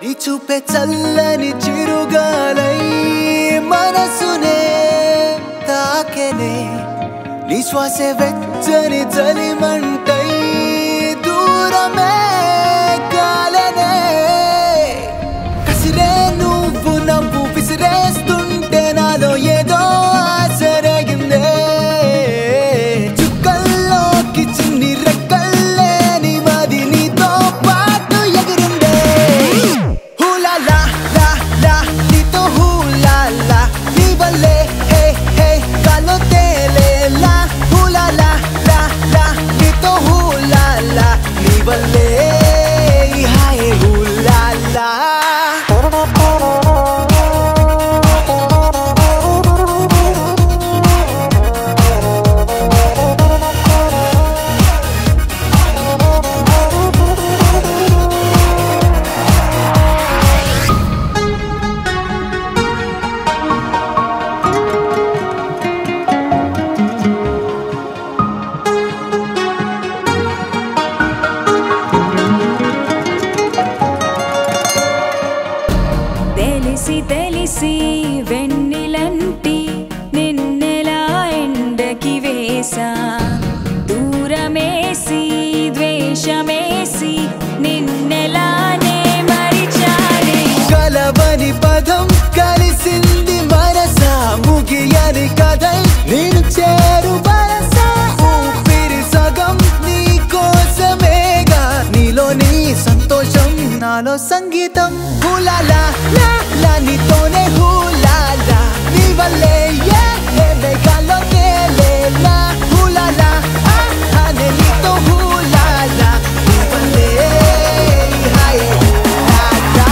నీ చూపే చల్లని చిరుగాలై మనసునే తాకెనే నీ శ్వాసే వెచ్చని చలిమంటై దూరమే కాలనే కసిరే నువ్వు నవ్వు విసిరేస్తుంటే నాలో ఏదో ఆసరగిందే చుక్కల్లోకి చిన్ని రెక్కల్లే నీ మది నీతో పాటు ఎగిరిందే హూలా లా లా లా నీతో హూలా లా నీ వల్లే హే హే గాల్లో తేలేలా హూలా లా లా లా నీతో హూలా లా నీ వల్లే హాయ్ హూలా లా తెలిసి తెలిసి వెన్నెలంటి నిన్నెలా ఎండకి వేసా దూరమేసి ద్వేషమేసి నిన్నెలానే మరిచానే కలవని పదం కలిసింది మనసా ముగియని కథై నేను చేరు వరసా ఊపిరి సగం నీ కోసమేగా నీలో నీ సంతోషం నాలో సంగీతం హూలాలా లా లా నీతోనే హూలాలా నీ వల్లే ఏ ఏ మేఘాల్లో తేలేలా హూలాలా ఆ ఆ నే నీతో హూలాలా నీ వల్లే హాయ్ హూలాలా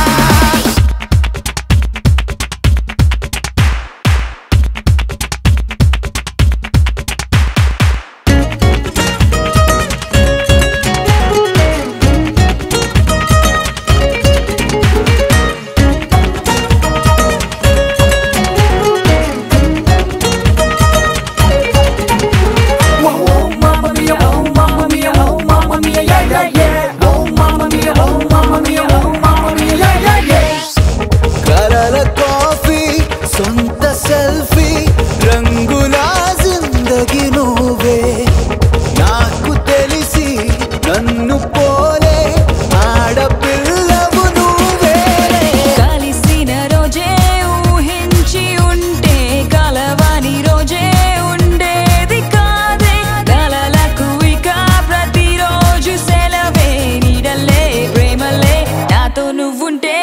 Mamma mia, oh mamma mia, oh mamma mia, yeah yeah yeah. Oh mamma mia, oh mamma mia, oh mamma mia, yeah yeah yeah. కలల కాఫీ సొంత సెల్ఫీ రంగుల జిందగి నువ్వే నాకు తెలిసి నన్ను పోలే ఆడపిల్లవు నువ్వే కలిసిన రోజే ఊహించి ఉంటే కలవని రోజే ఉండేది కాదే కలలకు ఇక ప్రతిరోజు సెలవే నీడలే ప్రేమలే నాతో నువ్వుంటే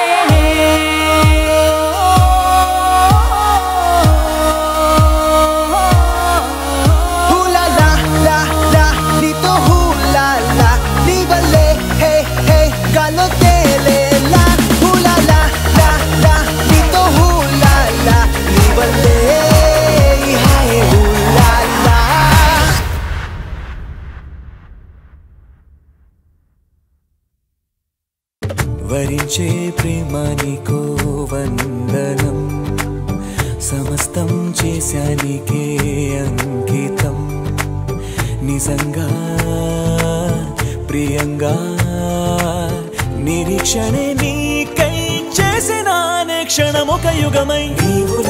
హూలా లా లా లా నీతో హూలా లా నీ వల్లే హే హే గాల్లో తేలేలా హూలా లా లా లా నీతో హూలా లా నీ వల్లే హాయ్ హూలా లా వరించే ప్రేమ నీకో వందనం సమస్తం చేశానికే అంకితం నిజంగా ప్రియంగా నిరీక్షణే నీకై చేసిన క్షణమొక యుగమై నీవు